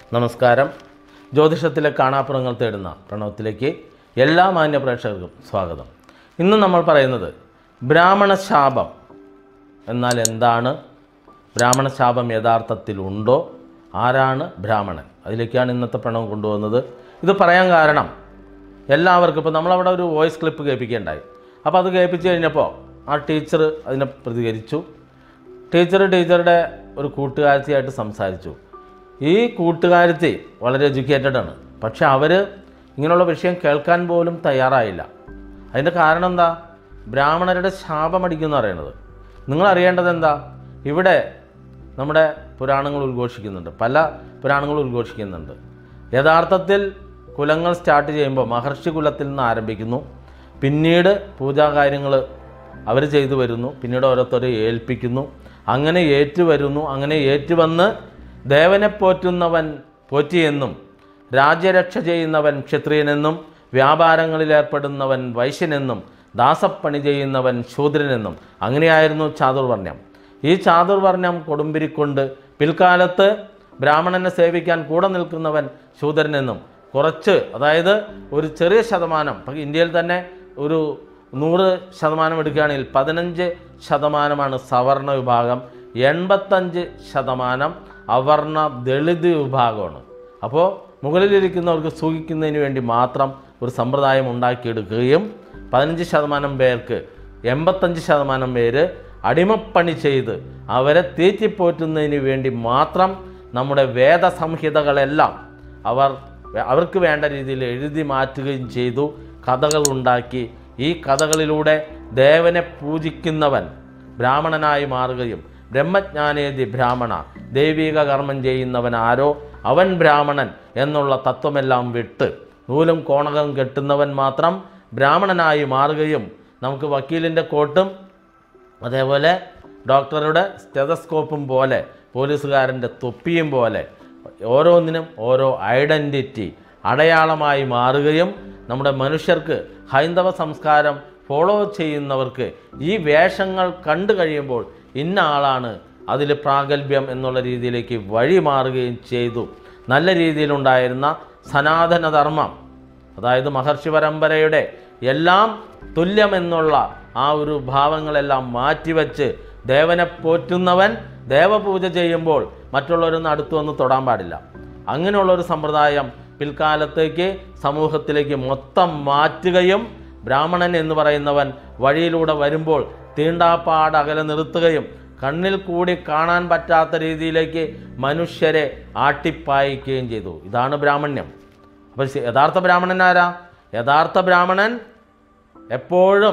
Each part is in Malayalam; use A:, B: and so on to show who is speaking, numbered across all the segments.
A: നമസ്കാരം ജ്യോതിഷത്തിലെ കാണാപ്പുറങ്ങൾ തേടുന്ന പ്രണവത്തിലേക്ക് എല്ലാ മാന്യ പ്രേക്ഷകർക്കും സ്വാഗതം ഇന്ന് നമ്മൾ പറയുന്നത് ബ്രാഹ്മണ ശാപം എന്നാൽ എന്താണ് ബ്രാഹ്മണ ശാപം യഥാർത്ഥത്തിലുണ്ടോ ആരാണ് ബ്രാഹ്മണൻ അതിലേക്കാണ് ഇന്നത്തെ പ്രണവം കൊണ്ടുവന്നത് ഇത് പറയാൻ കാരണം എല്ലാവർക്കും ഇപ്പോൾ നമ്മളവിടെ ഒരു വോയിസ് ക്ലിപ്പ് കേൾപ്പിക്കുകയുണ്ടായി അപ്പോൾ അത് കേൾപ്പിച്ച് കഴിഞ്ഞപ്പോൾ ആ ടീച്ചർ അതിനെ പ്രതികരിച്ചു ടീച്ചർ ടീച്ചറുടെ ഒരു കൂട്ടുകാരത്തിയായിട്ട് സംസാരിച്ചു ഈ കൂട്ടുകാരത്തി വളരെ എഡ്യൂക്കേറ്റഡ് ആണ് പക്ഷെ അവർ ഇങ്ങനെയുള്ള വിഷയം കേൾക്കാൻ പോലും തയ്യാറായില്ല അതിൻ്റെ കാരണം എന്താ ബ്രാഹ്മണരുടെ ശാപമടിക്കുന്ന പറയുന്നത് നിങ്ങൾ അറിയേണ്ടത് എന്താ ഇവിടെ നമ്മുടെ പുരാണങ്ങൾ ഉദ്ഘോഷിക്കുന്നുണ്ട് പല പുരാണങ്ങൾ ഉദ്ഘോഷിക്കുന്നുണ്ട് യഥാർത്ഥത്തിൽ കുലങ്ങൾ സ്റ്റാർട്ട് ചെയ്യുമ്പോൾ മഹർഷി കുലത്തിൽ നിന്ന് ആരംഭിക്കുന്നു പിന്നീട് പൂജാകാര്യങ്ങൾ അവർ ചെയ്തു വരുന്നു പിന്നീട് ഓരോരുത്തരെ ഏൽപ്പിക്കുന്നു അങ്ങനെ ഏറ്റുവരുന്നു അങ്ങനെ ഏറ്റുവന്ന് ദേവനെ പോറ്റുന്നവൻ പോറ്റിയെന്നും രാജ്യരക്ഷ ചെയ്യുന്നവൻ ക്ഷത്രിയനെന്നും വ്യാപാരങ്ങളിൽ ഏർപ്പെടുന്നവൻ വൈശ്യനെന്നും ദാസപ്പണി ചെയ്യുന്നവൻ ശൂദ്രനെന്നും അങ്ങനെയായിരുന്നു ചാതുർവർണ്ണ്യം ഈ ചാതുർവർണ്ണ്യം കൊടുമ്പിരിക്കൊണ്ട് പിൽക്കാലത്ത് ബ്രാഹ്മണനെ സേവിക്കാൻ കൂടെ നിൽക്കുന്നവൻ ശൂദ്രനെന്നും കുറച്ച് അതായത് ഒരു ചെറിയ ശതമാനം ഇപ്പം ഇന്ത്യയിൽ തന്നെ ഒരു നൂറ് ശതമാനം എടുക്കുകയാണെങ്കിൽ പതിനഞ്ച് ശതമാനമാണ് സവർണ വിഭാഗം എൺപത്തഞ്ച് ശതമാനം അവർണ ദളിത് വിഭാഗമാണ് അപ്പോൾ മുകളിലിരിക്കുന്നവർക്ക് സൂഹിക്കുന്നതിന് വേണ്ടി മാത്രം ഒരു സമ്പ്രദായം ഉണ്ടാക്കിയെടുക്കുകയും പതിനഞ്ച് ശതമാനം പേർക്ക് എൺപത്തഞ്ച് ശതമാനം പേര് അടിമപ്പണി ചെയ്ത് അവരെ തീറ്റിപ്പോറ്റുന്നതിന് വേണ്ടി മാത്രം നമ്മുടെ വേദസംഹിതകളെല്ലാം അവർ അവർക്ക് വേണ്ട രീതിയിൽ എഴുതി മാറ്റുകയും ചെയ്തു കഥകൾ ഉണ്ടാക്കി ഈ കഥകളിലൂടെ ദേവനെ പൂജിക്കുന്നവൻ ബ്രാഹ്മണനായി മാറുകയും ബ്രഹ്മജ്ഞാനേതി ബ്രാഹ്മണ ദൈവിക കർമ്മം ചെയ്യുന്നവൻ ആരോ അവൻ ബ്രാഹ്മണൻ എന്നുള്ള തത്വമെല്ലാം വിട്ട് നൂലും കോണകം കെട്ടുന്നവൻ മാത്രം ബ്രാഹ്മണനായി മാറുകയും നമുക്ക് വക്കീലിൻ്റെ കോട്ടും അതേപോലെ ഡോക്ടറുടെ സ്റ്റെതസ്കോപ്പും പോലെ പോലീസുകാരൻ്റെ തൊപ്പിയും പോലെ ഓരോന്നിനും ഓരോ ഐഡൻറ്റിറ്റി അടയാളമായി മാറുകയും നമ്മുടെ മനുഷ്യർക്ക് ഹൈന്ദവ സംസ്കാരം ഫോളോ ചെയ്യുന്നവർക്ക് ഈ വേഷങ്ങൾ കണ്ടു കഴിയുമ്പോൾ ഇന്ന ആളാണ് അതിൽ പ്രാഗൽഭ്യം എന്നുള്ള രീതിയിലേക്ക് വഴി മാറുകയും ചെയ്തു നല്ല രീതിയിലുണ്ടായിരുന്ന സനാതനധർമ്മം അതായത് മഹർഷി പരമ്പരയുടെ എല്ലാം തുല്യമെന്നുള്ള ആ ഒരു ഭാവങ്ങളെല്ലാം മാറ്റിവെച്ച് ദേവനെ പോറ്റുന്നവൻ ദേവപൂജ ചെയ്യുമ്പോൾ മറ്റുള്ളവരൊന്നും അടുത്തു വന്ന് തൊടാൻ പാടില്ല അങ്ങനെയുള്ളൊരു സമ്പ്രദായം പിൽക്കാലത്തേക്ക് സമൂഹത്തിലേക്ക് മൊത്തം മാറ്റുകയും ബ്രാഹ്മണൻ എന്ന് പറയുന്നവൻ വഴിയിലൂടെ വരുമ്പോൾ തീണ്ടാപ്പാട് അകലെ നിർത്തുകയും കണ്ണിൽ കൂടി കാണാൻ പറ്റാത്ത രീതിയിലേക്ക് മനുഷ്യരെ ആട്ടിപ്പായിക്കുകയും ചെയ്തു ഇതാണ് ബ്രാഹ്മണ്യം അപ്പോൾ ശ- യഥാർത്ഥ ബ്രാഹ്മണൻ ആരാ യഥാർത്ഥ ബ്രാഹ്മണൻ എപ്പോഴും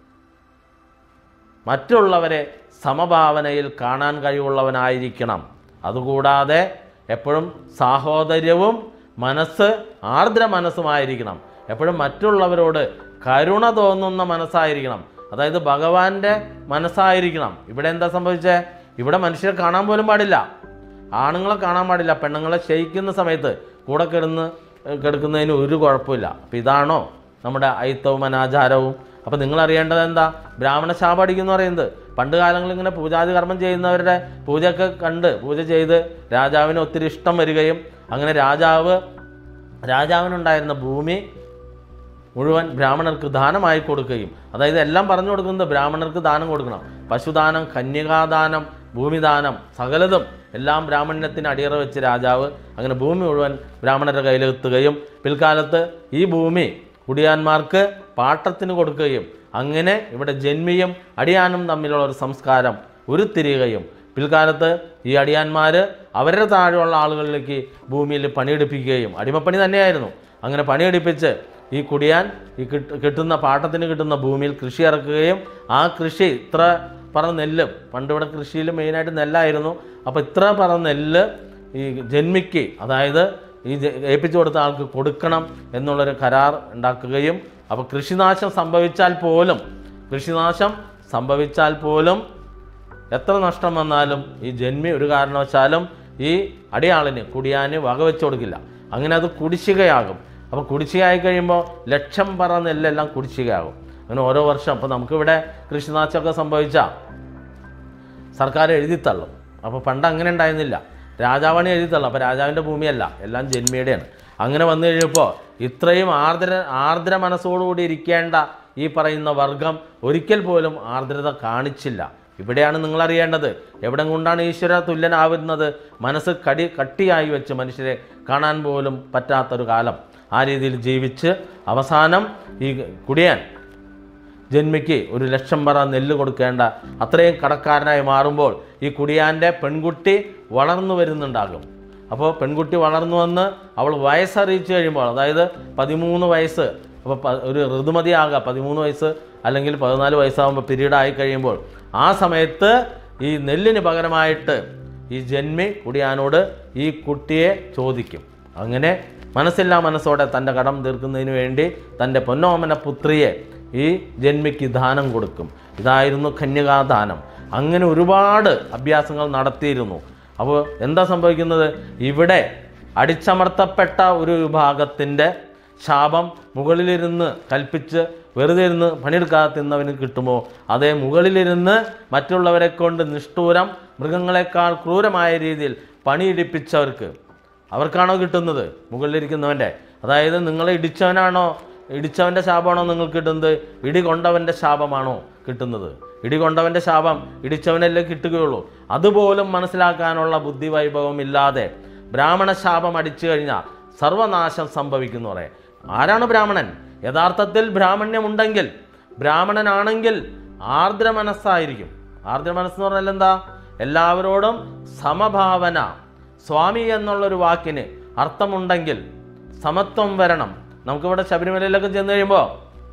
A: മറ്റുള്ളവരെ സമഭാവനയിൽ കാണാൻ കഴിവുള്ളവനായിരിക്കണം അതുകൂടാതെ എപ്പോഴും സാഹോദര്യവും മനസ്സ് ആർദ്ര മനസ്സുമായിരിക്കണം എപ്പോഴും മറ്റുള്ളവരോട് കരുണ തോന്നുന്ന മനസ്സായിരിക്കണം അതായത് ഭഗവാന്റെ മനസ്സായിരിക്കണം ഇവിടെ എന്താ സംഭവിച്ചേ ഇവിടെ മനുഷ്യരെ കാണാൻ പോലും പാടില്ല ആണുങ്ങളെ കാണാൻ പാടില്ല പെണ്ണുങ്ങളെ ശയിക്കുന്ന സമയത്ത് കൂടെ കിടന്ന് കിടക്കുന്നതിന് ഒരു കുഴപ്പമില്ല അപ്പം ഇതാണോ നമ്മുടെ ഐത്തവും അനാചാരവും അപ്പം നിങ്ങൾ അറിയേണ്ടത് എന്താ ബ്രാഹ്മണ ശാപം അടിക്കുന്നു പറയുന്നത് പണ്ട് കാലങ്ങളിൽ ഇങ്ങനെ പൂജാതി കർമ്മം ചെയ്യുന്നവരുടെ പൂജയൊക്കെ കണ്ട് പൂജ ചെയ്ത് രാജാവിന് ഒത്തിരി ഇഷ്ടം വരികയും അങ്ങനെ രാജാവ് രാജാവിനുണ്ടായിരുന്ന ഭൂമി മുഴുവൻ ബ്രാഹ്മണർക്ക് ദാനമായി കൊടുക്കുകയും അതായത് എല്ലാം പറഞ്ഞു കൊടുക്കുന്നത് ബ്രാഹ്മണർക്ക് ദാനം കൊടുക്കണം പശുദാനം കന്യകാദാനം ഭൂമിദാനം സകലതും എല്ലാം ബ്രാഹ്മണ്യത്തിന് അടിയറ വെച്ച് രാജാവ് അങ്ങനെ ഭൂമി മുഴുവൻ ബ്രാഹ്മണരുടെ കയ്യിലെത്തുകയും പിൽക്കാലത്ത് ഈ ഭൂമി കുടിയാന്മാർക്ക് പാട്ടത്തിന് കൊടുക്കുകയും അങ്ങനെ ഇവിടെ ജന്മിയും അടിയാനും തമ്മിലുള്ള ഒരു സംസ്കാരം ഉരുത്തിരിയുകയും പിൽക്കാലത്ത് ഈ അടിയാന്മാർ അവരുടെ താഴെയുള്ള ആളുകളിലേക്ക് ഭൂമിയിൽ പണിയെടുപ്പിക്കുകയും അടിമപ്പണി തന്നെയായിരുന്നു അങ്ങനെ പണിയെടുപ്പിച്ച് ഈ കുടിയാൻ ഈ കിട്ട് കിട്ടുന്ന പാട്ടത്തിന് കിട്ടുന്ന ഭൂമിയിൽ കൃഷി ഇറക്കുകയും ആ കൃഷി ഇത്ര പറ നെല്ല് പണ്ട് ഇവിടെ കൃഷിയിൽ മെയിനായിട്ട് നെല്ലായിരുന്നു അപ്പോൾ ഇത്ര പറ നെല്ല് ഈ ജന്മിക്ക് അതായത് ഈ ജ- ഏൽപ്പിച്ചു കൊടുത്ത ആൾക്ക് കൊടുക്കണം എന്നുള്ളൊരു കരാർ ഉണ്ടാക്കുകയും അപ്പോൾ കൃഷിനാശം സംഭവിച്ചാൽ പോലും കൃഷിനാശം സംഭവിച്ചാൽ പോലും എത്ര നഷ്ടം വന്നാലും ഈ ജന്മി ഒരു കാരണവശാലും ഈ അടിയാളിന് കുടിയാന് വകവെച്ച് കൊടുക്കില്ല അങ്ങനെ അത് കുടിശ്ശികയാകും അപ്പോൾ കുടിശ്ശികയായി കഴിയുമ്പോൾ ലക്ഷം പറ നെല്ലെല്ലാം കുടിശ്ശികയാകും അങ്ങനെ ഓരോ വർഷം അപ്പോൾ നമുക്കിവിടെ കൃഷിനാശമൊക്കെ സംഭവിച്ചാൽ സർക്കാർ എഴുതി തള്ളും അപ്പോൾ പണ്ട് അങ്ങനെ ഉണ്ടായിരുന്നില്ല രാജാവാണ് എഴുതി തള്ളും അപ്പോൾ രാജാവിൻ്റെ ഭൂമിയല്ല എല്ലാം ജന്മിയുടെയാണ് അങ്ങനെ വന്നു കഴിഞ്ഞപ്പോൾ ഇത്രയും ആർദ്ര ആർദ്ര മനസ്സോടുകൂടി ഇരിക്കേണ്ട ഈ പറയുന്ന വർഗം ഒരിക്കൽ പോലും ആർദ്രത കാണിച്ചില്ല ഇവിടെയാണ് നിങ്ങൾ അറിയേണ്ടത് എവിടെ കൊണ്ടാണ് ഈശ്വര തുല്യനാവുന്നത് മനസ്സ് കടി കട്ടിയായി വെച്ച് മനുഷ്യരെ കാണാൻ പോലും പറ്റാത്തൊരു കാലം ആ രീതിയിൽ ജീവിച്ച് അവസാനം ഈ കുടിയാൻ ജന്മിക്ക് ഒരു ലക്ഷം പറ നെല്ല് കൊടുക്കേണ്ട അത്രയും കടക്കാരനായി മാറുമ്പോൾ ഈ കുടിയാൻ്റെ പെൺകുട്ടി വളർന്നു വരുന്നുണ്ടാകും അപ്പോൾ പെൺകുട്ടി വളർന്നു വന്ന് അവൾ വയസ്സറിയിച്ച് കഴിയുമ്പോൾ അതായത് പതിമൂന്ന് വയസ്സ് അപ്പോൾ പ- ഒരു ഋതുമതിയാകുക പതിമൂന്ന് വയസ്സ് അല്ലെങ്കിൽ പതിനാല് വയസ്സാകുമ്പോൾ പീരീഡ് ആയി കഴിയുമ്പോൾ ആ സമയത്ത് ഈ നെല്ലിന് പകരമായിട്ട് ഈ ജന്മി കുടിയാനോട് ഈ കുട്ടിയെ ചോദിക്കും അങ്ങനെ മനസ്സില്ലാ മനസ്സോടെ തൻ്റെ കടം തീർക്കുന്നതിന് വേണ്ടി തൻ്റെ പൊന്നോമന പുത്രിയെ ഈ ജന്മിക്ക് ദാനം കൊടുക്കും ഇതായിരുന്നു കന്യകാദാനം അങ്ങനെ ഒരുപാട് അഭ്യാസങ്ങൾ നടത്തിയിരുന്നു അപ്പോൾ എന്താ സംഭവിക്കുന്നത് ഇവിടെ അടിച്ചമർത്തപ്പെട്ട ഒരു വിഭാഗത്തിൻ്റെ ശാപം മുകളിലിരുന്ന് കൽപ്പിച്ച് വെറുതെ ഇരുന്ന് പണിയെടുക്കാതെ തിന്നവന് കിട്ടുമോ അതേ മുകളിലിരുന്ന് മറ്റുള്ളവരെ കൊണ്ട് നിഷ്ഠൂരം മൃഗങ്ങളെക്കാൾ ക്രൂരമായ രീതിയിൽ പണിയിടിപ്പിച്ചവർക്ക് അവർക്കാണോ കിട്ടുന്നത് മുകളിലിരിക്കുന്നവൻ്റെ അതായത് നിങ്ങളെ ഇടിച്ചവനാണോ ഇടിച്ചവൻ്റെ ശാപമാണോ നിങ്ങൾക്ക് കിട്ടുന്നത് ഇടി കൊണ്ടവൻ്റെ ശാപമാണോ കിട്ടുന്നത് ഇടി കൊണ്ടവൻ്റെ ശാപം ഇടിച്ചവനല്ലേ കിട്ടുകയുള്ളൂ അതുപോലും മനസ്സിലാക്കാനുള്ള ബുദ്ധി വൈഭവം ഇല്ലാതെ ബ്രാഹ്മണ ശാപം അടിച്ചു കഴിഞ്ഞാൽ സർവനാശം സംഭവിക്കുന്നു പറയാം ആരാണ് ബ്രാഹ്മണൻ യഥാർത്ഥത്തിൽ ബ്രാഹ്മണ്യമുണ്ടെങ്കിൽ ബ്രാഹ്മണനാണെങ്കിൽ ആർദ്ര മനസ്സായിരിക്കും ആർദ്ര മനസ്സെന്ന് പറഞ്ഞാൽ എന്താ എല്ലാവരോടും സമഭാവന സ്വാമി എന്നുള്ളൊരു വാക്കിന് അർത്ഥമുണ്ടെങ്കിൽ സമത്വം വരണം നമുക്കിവിടെ ശബരിമലയിലൊക്കെ ചെന്ന് കഴിയുമ്പോൾ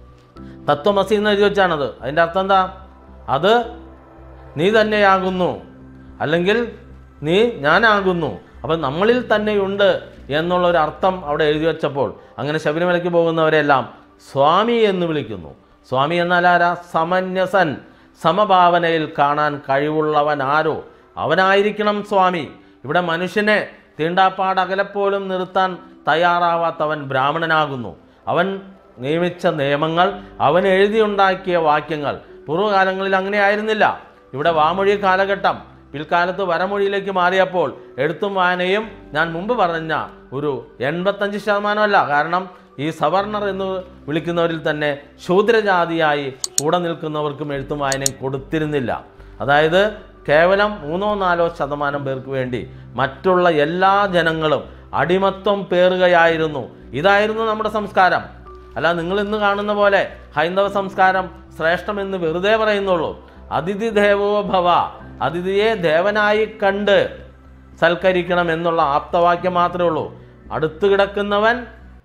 A: തത്വമസി എന്ന് എഴുതി വെച്ചാണത് അതിൻ്റെ അർത്ഥം എന്താ അത് നീ തന്നെയാകുന്നു അല്ലെങ്കിൽ നീ ഞാനാകുന്നു അപ്പം നമ്മളിൽ തന്നെയുണ്ട് എന്നുള്ളൊരു അർത്ഥം അവിടെ എഴുതി വെച്ചപ്പോൾ അങ്ങനെ ശബരിമലയ്ക്ക് പോകുന്നവരെല്ലാം സ്വാമി എന്ന് വിളിക്കുന്നു സ്വാമി എന്നാൽ ആരാ സമന്യസൻ സമഭാവനയിൽ കാണാൻ കഴിവുള്ളവൻ ആരോ അവനായിരിക്കണം സ്വാമി ഇവിടെ മനുഷ്യനെ തീണ്ടാപ്പാട് അകലെപ്പോലും നിർത്താൻ തയ്യാറാവാത്തവൻ ബ്രാഹ്മണനാകുന്നു അവൻ നിയമിച്ച നിയമങ്ങൾ അവൻ എഴുതിയുണ്ടാക്കിയ വാക്യങ്ങൾ പൂർവ്വകാലങ്ങളിൽ അങ്ങനെ ആയിരുന്നില്ല ഇവിടെ വാമൊഴി കാലഘട്ടം പിൽക്കാലത്ത് വരമൊഴിയിലേക്ക് മാറിയപ്പോൾ എഴുത്തും വായനയും ഞാൻ മുമ്പ് പറഞ്ഞ ഒരു എൺപത്തഞ്ച് ശതമാനമല്ല കാരണം ഈ സവർണർ എന്ന് വിളിക്കുന്നവരിൽ തന്നെ ശൂദ്രജാതിയായി കൂടെ നിൽക്കുന്നവർക്കും എഴുത്തും വായനയും കൊടുത്തിരുന്നില്ല അതായത് കേവലം മൂന്നോ നാലോ ശതമാനം പേർക്ക് വേണ്ടി മറ്റുള്ള എല്ലാ ജനങ്ങളും അടിമത്വം പേറുകയായിരുന്നു ഇതായിരുന്നു നമ്മുടെ സംസ്കാരം അല്ല നിങ്ങൾ ഇന്ന് കാണുന്ന പോലെ ഹൈന്ദവ സംസ്കാരം ശ്രേഷ്ഠമെന്ന് വെറുതെ പറയുന്നുള്ളൂ അതിഥി ദേവോ ഭവ അതിഥിയെ ദേവനായി കണ്ട് സൽക്കരിക്കണം എന്നുള്ള ആപ്തവാക്യം മാത്രമേ ഉള്ളൂ അടുത്ത് കിടക്കുന്നവൻ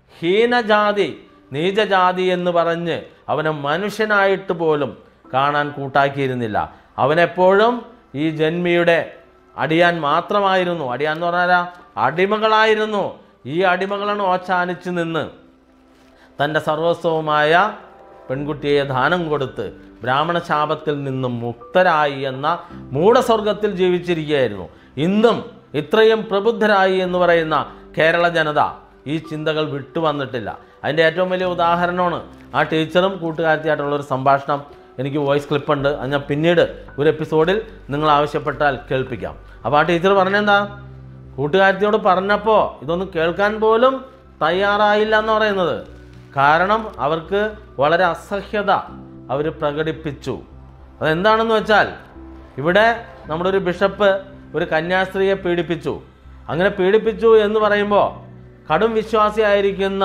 A: ഹീനജാതി നീചജാതി എന്ന് പറഞ്ഞ് അവനെ മനുഷ്യനായിട്ട് പോലും കാണാൻ കൂട്ടാക്കിയിരുന്നില്ല അവനെപ്പോഴും ഈ ജന്മിയുടെ അടിയാൻ മാത്രമായിരുന്നു അടിയാൻ എന്ന് പറഞ്ഞാൽ അടിമകളായിരുന്നു ഈ അടിമകളാണ് ഓച്ചാനിച്ച് നിന്ന് തൻ്റെ സർവസ്വവുമായ പെൺകുട്ടിയെ ദാനം കൊടുത്ത് ബ്രാഹ്മണ ശാപത്തിൽ നിന്നും മുക്തരായി എന്ന മൂഢസ്വർഗത്തിൽ ജീവിച്ചിരിക്കുകയായിരുന്നു ഇന്നും ഇത്രയും പ്രബുദ്ധരായി എന്ന് പറയുന്ന കേരള ജനത ഈ ചിന്തകൾ വിട്ടുവന്നിട്ടില്ല അതിൻ്റെ ഏറ്റവും വലിയ ഉദാഹരണമാണ് ആ ടീച്ചറും കൂട്ടുകാരത്തിയായിട്ടുള്ള ഒരു സംഭാഷണം എനിക്ക് വോയിസ് ക്ലിപ്പുണ്ട് അത് ഞാൻ പിന്നീട് ഒരു എപ്പിസോഡിൽ നിങ്ങൾ ആവശ്യപ്പെട്ടാൽ കേൾപ്പിക്കാം അപ്പോൾ ആ ടീച്ചർ പറഞ്ഞെന്താ കൂട്ടുകാരത്തിയോട് പറഞ്ഞപ്പോൾ ഇതൊന്നും കേൾക്കാൻ പോലും തയ്യാറായില്ല എന്ന് പറയുന്നത് കാരണം അവർക്ക് വളരെ അസഹ്യത അവർ പ്രകടിപ്പിച്ചു അതെന്താണെന്ന് വെച്ചാൽ ഇവിടെ നമ്മുടെ ഒരു ബിഷപ്പ് ഒരു കന്യാസ്ത്രീയെ പീഡിപ്പിച്ചു അങ്ങനെ പീഡിപ്പിച്ചു എന്ന് പറയുമ്പോൾ കടും വിശ്വാസിയായിരിക്കുന്ന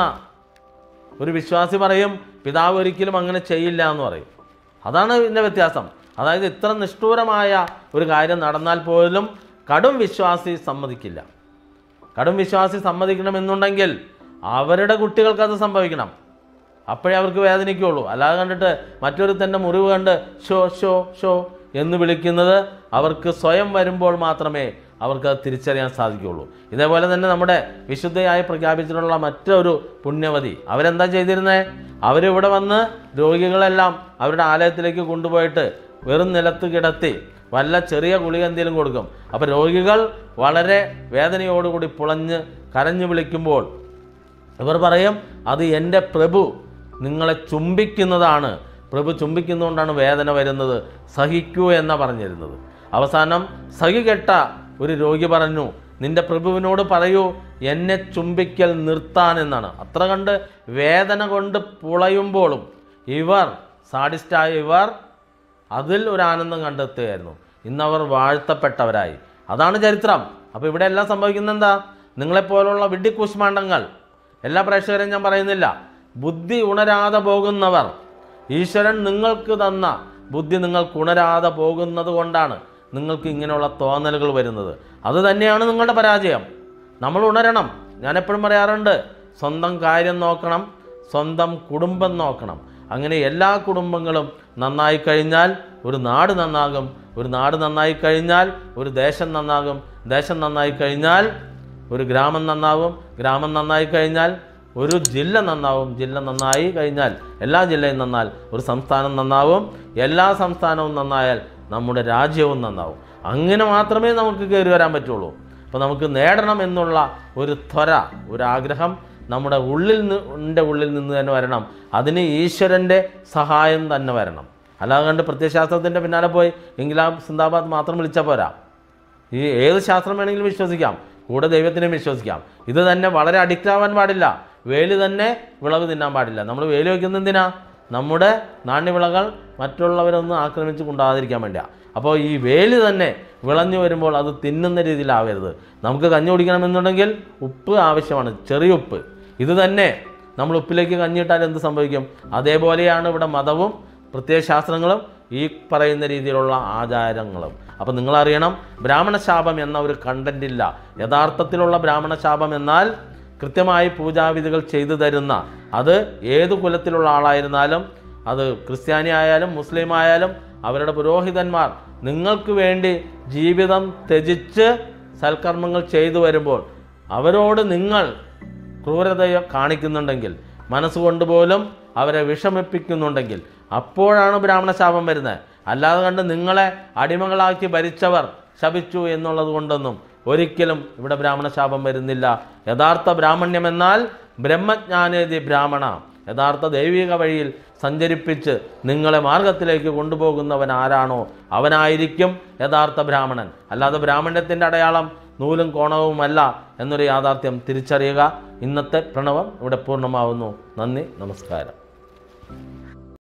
A: ഒരു വിശ്വാസി പറയും പിതാവ് ഒരിക്കലും അങ്ങനെ ചെയ്യില്ല എന്ന് പറയും അതാണ് ഇതിൻ്റെ വ്യത്യാസം അതായത് ഇത്ര നിഷ്ഠൂരമായ ഒരു കാര്യം നടന്നാൽ പോലും കടും വിശ്വാസി സമ്മതിക്കില്ല കടും വിശ്വാസി സമ്മതിക്കണമെന്നുണ്ടെങ്കിൽ അവരുടെ കുട്ടികൾക്ക് അത് സംഭവിക്കണം അപ്പോഴേ അവർക്ക് വേദനിക്കുള്ളൂ അല്ലാതെ കണ്ടിട്ട് മറ്റൊരു തന്നെ മുറിവ് കണ്ട് ഷോ ഷോ ഷോ എന്ന് വിളിക്കുന്നത് അവർക്ക് സ്വയം വരുമ്പോൾ മാത്രമേ അവർക്ക് അത് തിരിച്ചറിയാൻ സാധിക്കുകയുള്ളൂ ഇതേപോലെ തന്നെ നമ്മുടെ വിശുദ്ധയായി പ്രഖ്യാപിച്ചിട്ടുള്ള മറ്റൊരു പുണ്യവതി അവരെന്താ ചെയ്തിരുന്നത് അവരിവിടെ വന്ന് രോഗികളെല്ലാം അവരുടെ ആലയത്തിലേക്ക് കൊണ്ടുപോയിട്ട് വെറും നിലത്ത് കിടത്തി വല്ല ചെറിയ ഗുളിക എന്തെങ്കിലും കൊടുക്കും അപ്പോൾ രോഗികൾ വളരെ വേദനയോടുകൂടി പുളഞ്ഞ് കരഞ്ഞു വിളിക്കുമ്പോൾ ഇവർ പറയും അത് എൻ്റെ പ്രഭു നിങ്ങളെ ചുംബിക്കുന്നതാണ് പ്രഭു ചുംബിക്കുന്നതുകൊണ്ടാണ് വേദന വരുന്നത് സഹിക്കൂ എന്നാ പറഞ്ഞിരുന്നത് അവസാനം സഹി കെട്ട ഒരു രോഗി പറഞ്ഞു നിന്റെ പ്രഭുവിനോട് പറയൂ എന്നെ ചുംബിക്കൽ നിർത്താൻ എന്നാണ് അത്ര കണ്ട് വേദന കൊണ്ട് പുളയുമ്പോഴും ഇവർ സാഡിസ്റ്റായ ഇവർ അതിൽ ഒരു ആനന്ദം കണ്ടെത്തുകയായിരുന്നു ഇന്നവർ വാഴ്ത്തപ്പെട്ടവരായി അതാണ് ചരിത്രം അപ്പോൾ ഇവിടെ എല്ലാം സംഭവിക്കുന്നത് എന്താ നിങ്ങളെപ്പോലുള്ള വിഡ്ഢിക്കൂശ്മാണ്ടങ്ങൾ എല്ലാ പ്രേക്ഷകരെയും ഞാൻ പറയുന്നില്ല ബുദ്ധി ഉണരാതെ പോകുന്നവർ ഈശ്വരൻ നിങ്ങൾക്ക് തന്ന ബുദ്ധി നിങ്ങൾക്ക് ഉണരാതെ പോകുന്നത് കൊണ്ടാണ് നിങ്ങൾക്ക് ഇങ്ങനെയുള്ള തോന്നലുകൾ വരുന്നത് അത് തന്നെയാണ് നിങ്ങളുടെ പരാജയം നമ്മൾ ഉണരണം ഞാൻ എപ്പോഴും പറയാറുണ്ട് സ്വന്തം കാര്യം നോക്കണം സ്വന്തം കുടുംബം നോക്കണം അങ്ങനെ എല്ലാ കുടുംബങ്ങളും നന്നായി കഴിഞ്ഞാൽ ഒരു നാട് നന്നാകും ഒരു നാട് നന്നായി കഴിഞ്ഞാൽ ഒരു ദേശം നന്നാകും ദേശം നന്നായി കഴിഞ്ഞാൽ ഒരു ഗ്രാമം നന്നാവും ഗ്രാമം നന്നായി കഴിഞ്ഞാൽ ഒരു ജില്ല നന്നാവും ജില്ല നന്നായി കഴിഞ്ഞാൽ എല്ലാ ജില്ലയും നന്നാൽ ഒരു സംസ്ഥാനം നന്നാവും എല്ലാ സംസ്ഥാനവും നന്നായാൽ നമ്മുടെ രാജ്യവും നന്നാവും അങ്ങനെ മാത്രമേ നമുക്ക് കയറി വരാൻ പറ്റുള്ളൂ അപ്പോൾ നമുക്ക് നേടണം എന്നുള്ള ഒരു ത്വര ഒരു ആഗ്രഹം നമ്മുടെ ഉള്ളിൽ നിന്ന് ഉള്ളിൽ നിന്ന് തന്നെ വരണം അതിന് ഈശ്വരൻ്റെ സഹായം തന്നെ വരണം അല്ലാതെ കണ്ട് പ്രത്യയശാസ്ത്രത്തിൻ്റെ പിന്നാലെ പോയി ഇംഗ്ലാബ് സിന്ദാബാദ് മാത്രം വിളിച്ചാൽ പോരാ ഈ ഏത് ശാസ്ത്രം വേണമെങ്കിലും വിശ്വസിക്കാം കൂടെ ദൈവത്തിനെയും വിശ്വസിക്കാം ഇത് തന്നെ വളരെ അഡിക്റ്റ് ആവാൻ പാടില്ല വേലി തന്നെ വിളവ് തിന്നാൻ പാടില്ല നമ്മൾ വേലി വയ്ക്കുന്നത് എന്തിനാ നമ്മുടെ നാണ്യവിളകൾ മറ്റുള്ളവരൊന്നും ആക്രമിച്ച് കൊണ്ടാകാതിരിക്കാൻ വേണ്ടിയാണ് അപ്പോൾ ഈ വേലി തന്നെ വിളഞ്ഞു വരുമ്പോൾ അത് തിന്നുന്ന രീതിയിലാവരുത് നമുക്ക് കഞ്ഞി കുടിക്കണമെന്നുണ്ടെങ്കിൽ ഉപ്പ് ആവശ്യമാണ് ചെറിയ ഉപ്പ് ഇത് തന്നെ നമ്മൾ ഉപ്പിലേക്ക് കഞ്ഞിയിട്ടാൽ എന്ത് സംഭവിക്കും അതേപോലെയാണ് ഇവിടെ മതവും പ്രത്യയശാസ്ത്രങ്ങളും ഈ പറയുന്ന രീതിയിലുള്ള ആചാരങ്ങളും അപ്പം നിങ്ങളറിയണം ബ്രാഹ്മണശാപം എന്ന ഒരു കണ്ടന്റ് ഇല്ല യഥാർത്ഥത്തിലുള്ള ബ്രാഹ്മണശാപം എന്നാൽ കൃത്യമായി പൂജാവിധികൾ ചെയ്തു തരുന്ന അത് ഏതു കുലത്തിലുള്ള ആളായിരുന്നാലും അത് ക്രിസ്ത്യാനി ആയാലും മുസ്ലിം ആയാലും അവരുടെ പുരോഹിതന്മാർ നിങ്ങൾക്ക് വേണ്ടി ജീവിതം ത്യജിച്ച് സൽക്കർമ്മങ്ങൾ ചെയ്തു വരുമ്പോൾ അവരോട് നിങ്ങൾ ക്രൂരത കാണിക്കുന്നുണ്ടെങ്കിൽ മനസ്സുകൊണ്ട് പോലും അവരെ വിഷമിപ്പിക്കുന്നുണ്ടെങ്കിൽ അപ്പോഴാണ് ബ്രാഹ്മണശാപം വരുന്നത് അല്ലാതെ കണ്ട് നിങ്ങളെ അടിമകളാക്കി ഭരിച്ചവർ ശപിച്ചു എന്നുള്ളത് കൊണ്ടൊന്നും ഒരിക്കലും ഇവിടെ ബ്രാഹ്മണശാപം വരുന്നില്ല യഥാർത്ഥ ബ്രാഹ്മണ്യം എന്നാൽ ബ്രഹ്മജ്ഞാനേതി ബ്രാഹ്മണ യഥാർത്ഥ ദൈവിക വഴിയിൽ സഞ്ചരിപ്പിച്ച് നിങ്ങളെ മാർഗത്തിലേക്ക് കൊണ്ടുപോകുന്നവൻ ആരാണോ അവനായിരിക്കും യഥാർത്ഥ ബ്രാഹ്മണൻ അല്ലാതെ ബ്രാഹ്മണ്യത്തിൻ്റെ അടയാളം നൂലും കോണവുമല്ല എന്നൊരു യാഥാർത്ഥ്യം തിരിച്ചറിയുക ഇന്നത്തെ പ്രണവം ഇവിടെ പൂർണ്ണമാവുന്നു നന്ദി നമസ്കാരം